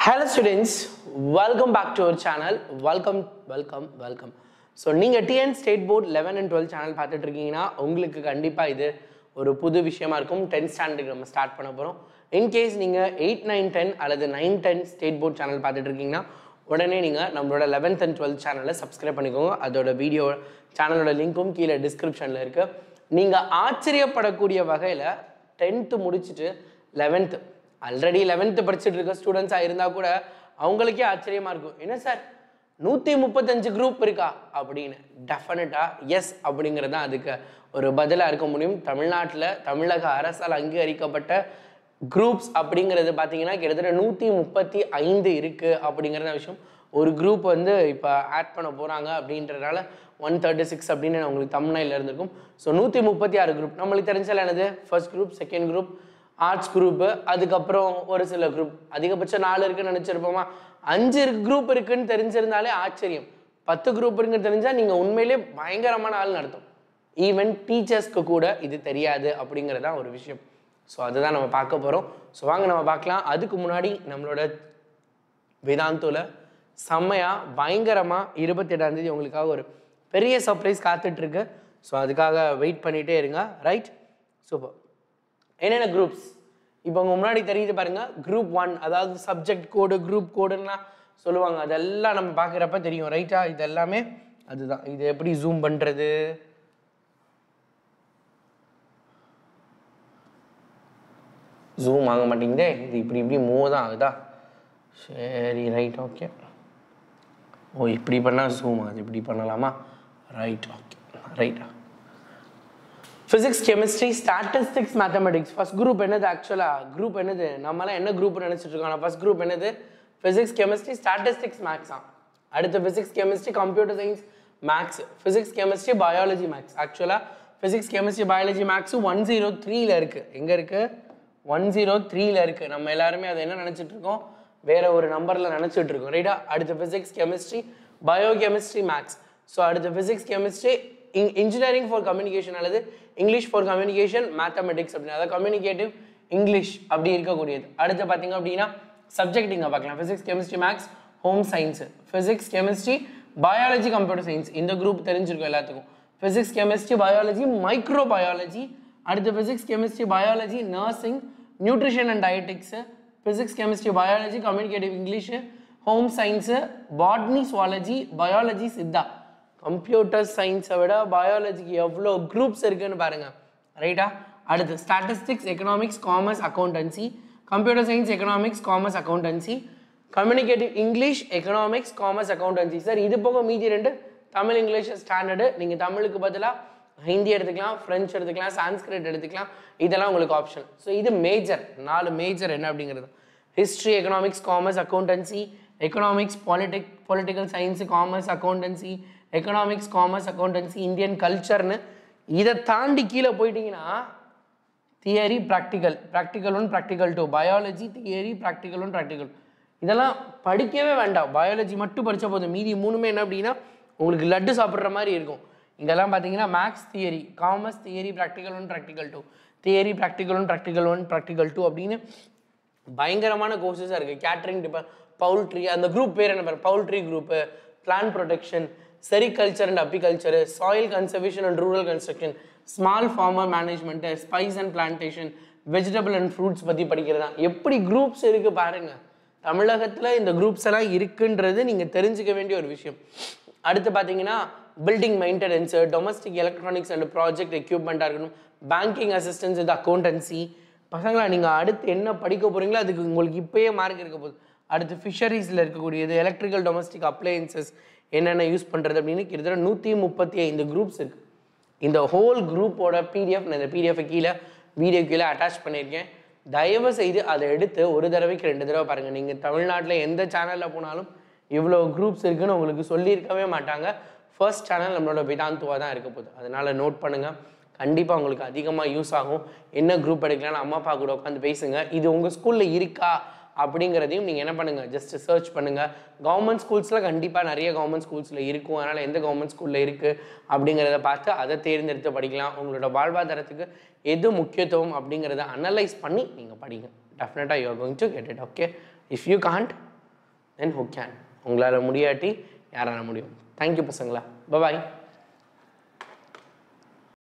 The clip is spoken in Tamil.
hello students welcome back to our channel welcome welcome welcome so நீங்கள் TN state board eleven and twelve channel பார்த்துட்டு இருக்கீங்கன்னா உங்களுக்கு கண்டிப்பாக இது ஒரு புது விஷயமா இருக்கும் டென்த் ஸ்டாண்டர்டுக்கு நம்ம ஸ்டார்ட் பண்ண போகிறோம் இன்கேஸ் நீங்கள் எயிட் நைன் டென் அல்லது nine ten state board channel பார்த்துட்டு இருக்கீங்கன்னா உடனே நீங்கள் நம்மளோட லெவன்த் அண்ட் டுவெல்த் சேனலை சப்ஸ்கிரைப் பண்ணிக்கோங்க அதோட வீடியோ சேனலோட லிங்க்கும் கீழே டிஸ்கிரிப்ஷனில் இருக்குது நீங்கள் ஆச்சரியப்படக்கூடிய வகையில் டென்த்து முடிச்சுட்டு லெவன்த்து ஆல்ரெடி லெவன்த்து படிச்சுட்டு இருக்க ஸ்டூடெண்ட்ஸாக இருந்தால் கூட அவங்களுக்கே ஆச்சரியமாக இருக்கும் என்ன சார் நூற்றி முப்பத்தஞ்சு குரூப் இருக்கா அப்படின்னு டெஃபினட்டாக எஸ் அப்படிங்கிறது தான் அதுக்கு ஒரு பதிலாக இருக்க முடியும் தமிழ்நாட்டில் தமிழக அரசால் அங்கீகரிக்கப்பட்ட குரூப்ஸ் அப்படிங்கிறது பார்த்தீங்கன்னா கிட்டத்தட்ட நூற்றி முப்பத்தி ஐந்து இருக்குது அப்படிங்கிறத விஷயம் ஒரு குரூப் வந்து இப்போ ஆட் பண்ண போகிறாங்க அப்படின்றதுனால ஒன் தேர்ட்டி சிக்ஸ் அப்படின்னு உங்களுக்கு தமிழ்நாட்டில் இருந்திருக்கும் ஸோ நூற்றி முப்பத்தி ஆறு குரூப் நம்மளுக்கு தெரிஞ்சால் என்னது first group second group arts group அதுக்கப்புறம் ஒரு சில குரூப் அதிகபட்சம் நாலு இருக்குன்னு நினச்சிருப்போமா அஞ்சு குரூப் இருக்குன்னு தெரிஞ்சிருந்தாலே ஆச்சரியம் பத்து குரூப் இருக்குன்னு தெரிஞ்சால் நீங்கள் உண்மையிலே பயங்கரமான ஆள் நடத்தும் ஈவன் டீச்சர்ஸ்க்கு கூட இது தெரியாது அப்படிங்கிறது தான் ஒரு விஷயம் ஸோ அதுதான் நம்ம பார்க்க போகிறோம் ஸோ வாங்க நம்ம பார்க்கலாம் அதுக்கு முன்னாடி நம்மளோட வேதாந்தோல செம்மையாக பயங்கரமாக இருபத்தி தேதி உங்களுக்காக ஒரு பெரிய சர்ப்ரைஸ் காத்துட்ருக்கு ஸோ அதுக்காக வெயிட் பண்ணிகிட்டே இருங்க ரைட் சூப்பர் என்னென்ன குரூப்ஸ் இப்போ உங்க முன்னாடி தெரியுது பாருங்க குரூப் ஒன் அதாவது சப்ஜெக்ட் கோடு குரூப் கோடுன்னா சொல்லுவாங்க அதெல்லாம் நம்ம பார்க்குறப்ப தெரியும் ரைட்டா இது எல்லாமே அதுதான் இது எப்படி ஜூம் பண்ணுறது ஜூம் ஆக மாட்டேங்குதே இது இப்படி இப்படி மூவ் தான் ஆகுதா சரி ரைட் ஓகே ஓ இப்படி பண்ணால் ஜூம் ஆகுது இப்படி பண்ணலாமா ரைட் ஓகே ரைட்டா physics chemistry statistics mathematics first group என்னது ஆக்சுவலாக குரூப் என்னது நம்மளாம் என்ன குரூப் நினச்சிட்டு இருக்கோம் ஃபர்ஸ்ட் குரூப் என்னது ஃபிசிக்ஸ் கெமிஸ்ட்ரி ஸ்டாட்டிஸ்டிக்ஸ் மேக்ஸா அடுத்து physics chemistry computer science maths physics chemistry biology maths ஆக்சுவலாக physics chemistry biology maths one zero த்ரீல இருக்குது எங்கே இருக்குது ஒன் ஜீரோ த்ரீல இருக்குது நம்ம எல்லாருமே அதை என்ன நினச்சிட்டு இருக்கோம் வேற ஒரு நம்பரில் நினச்சிட்டு இருக்கோம் ரைட்டா அடுத்து physics chemistry bio chemistry maths so அடுத்து physics chemistry eng engineering for communication அல்லது இங்கிலீஷ் ஃபார் கம்யூனிகேஷன் மேத்தமெட்டிக்ஸ் அப்படின்னு அதாவது கம்யூனிகேட்டிவ் இங்கிலீஷ் அப்படி இருக்கக்கூடியது அடுத்து பார்த்தீங்க அப்படின்னா சப்ஜெக்ட் இங்கே பார்க்கலாம் physics chemistry maths home science physics chemistry biology computer science இந்த குரூப் தெரிஞ்சிருக்கும் எல்லாத்துக்கும் physics chemistry biology micro biology அடுத்து physics chemistry biology nursing nutrition and dietetics physics chemistry biology communicative English home science botany zoology biology Siddha computer சயின்ஸை விட பயாலஜிக்கு எவ்வளோ குரூப்ஸ் இருக்குன்னு பாருங்க ரைட்டா அடுத்து statistics economics commerce accountancy computer science economics commerce accountancy communicative English economics commerce accountancy sir இது போக மீதி ரெண்டு தமிழ் இங்கிலீஷ் ஸ்டாண்டர்டு நீங்கள் தமிழுக்கு பதிலாக ஹிந்தி எடுத்துக்கலாம் ஃப்ரெஞ்ச் எடுத்துக்கலாம் சான்ஸ்கிரிட் எடுத்துக்கலாம் இதெல்லாம் உங்களுக்கு ஆப்ஷன் ஸோ இது மேஜர் நாலு மேஜர் என்ன அப்படிங்கிறது history economics commerce accountancy economics politic political science commerce accountancy economics commerce accountancy Indian கல்ச்சர்னு இதை தாண்டி கீழே போயிட்டீங்கன்னா theory practical practical one practical two biology theory practical one practical இதெல்லாம் படிக்கவே வேண்டாம் பயாலஜி மட்டும் படித்தா போதும் மீதி மூணுமே என்ன அப்படின்னா உங்களுக்கு லட்டு சாப்பிட்ற மாதிரி இருக்கும் இங்கெல்லாம் பார்த்தீங்கன்னா maths theory commerce theory practical one practical two theory practical one practical one practical two அப்படின்னு பயங்கரமான கோர்சஸாக இருக்குது கேட்ரிங் டிபா பவுல்ட்ரி அந்த குரூப் பேர் என்ன பேர் poultry group plant protection sericulture and apiculture soil conservation and rural construction small farmer management spice and plantation vegetable and fruits பற்றி படிக்கிறதா எப்படி குரூப்ஸ் இருக்குது பாருங்கள் தமிழகத்தில் இந்த குரூப்ஸ் எல்லாம் இருக்குன்றது நீங்கள் தெரிஞ்சுக்க வேண்டிய ஒரு விஷயம் அடுத்து பார்த்தீங்கன்னா building maintenance domestic electronics and project எக்யூப்மெண்ட்டாக இருக்கணும் பேங்கிங் அசிஸ்டன்ஸ் இது அக்கௌண்டன்சி பசங்களா நீங்கள் அடுத்து என்ன படிக்க போகிறீங்களோ அதுக்கு உங்களுக்கு இப்போயே மார்க் இருக்க போகுது அடுத்து ஃபிஷரிஸில் இருக்கக்கூடியது எலக்ட்ரிக்கல் டொமஸ்டிக் அப்ளையன்சஸ் என்னென்ன யூஸ் பண்ணுறது அப்படின்னு கிட்டத்தட்ட நூற்றி முப்பத்தி ஐந்து குரூப்ஸ் இருக்குது இந்த ஹோல் குரூப்போட பிடிஎஃப் நான் இந்த பிடிஎஃப் கீழே வீடியோ கீழே அட்டாச் பண்ணியிருக்கேன் தயவு செய்து அதை எடுத்து ஒரு தடவைக்கு ரெண்டு தடவை பாருங்கள் நீங்கள் தமிழ்நாட்டில் எந்த சேனலில் போனாலும் இவ்வளோ குரூப்ஸ் இருக்குன்னு உங்களுக்கு சொல்லியிருக்கவே மாட்டாங்க ஃபர்ஸ்ட் சேனல் நம்மளோட வேதாந்துவா தான் இருக்க போகுது அதனால் நோட் பண்ணுங்கள் கண்டிப்பாக உங்களுக்கு அதிகமாக யூஸ் ஆகும் என்ன குரூப் எடுக்கலாம்னு அம்மா அப்பா கூட உட்காந்து பேசுங்க இது உங்கள் ஸ்கூலில் இருக்கா அப்படிங்கிறதையும் நீங்கள் என்ன பண்ணுங்கள் ஜஸ்ட் சர்ச் பண்ணுங்கள் கவர்மெண்ட் ஸ்கூல்ஸில் கண்டிப்பாக நிறைய கவர்மெண்ட் ஸ்கூல்ஸில் இருக்கும் அதனால் எந்த கவர்மெண்ட் ஸ்கூலில் இருக்குது அப்படிங்கிறத பார்த்து அதை தேர்ந்தெடுத்து படிக்கலாம் உங்களோட வாழ்வாதாரத்துக்கு எது முக்கியத்துவம் அப்படிங்கிறத அனலைஸ் பண்ணி நீங்கள் படிங்க டெஃபினட்டாக you are going to get it okay if you can't then who can உங்களால் முடியாட்டி யாரால முடியும் தேங்க்யூ பசங்களா பாய்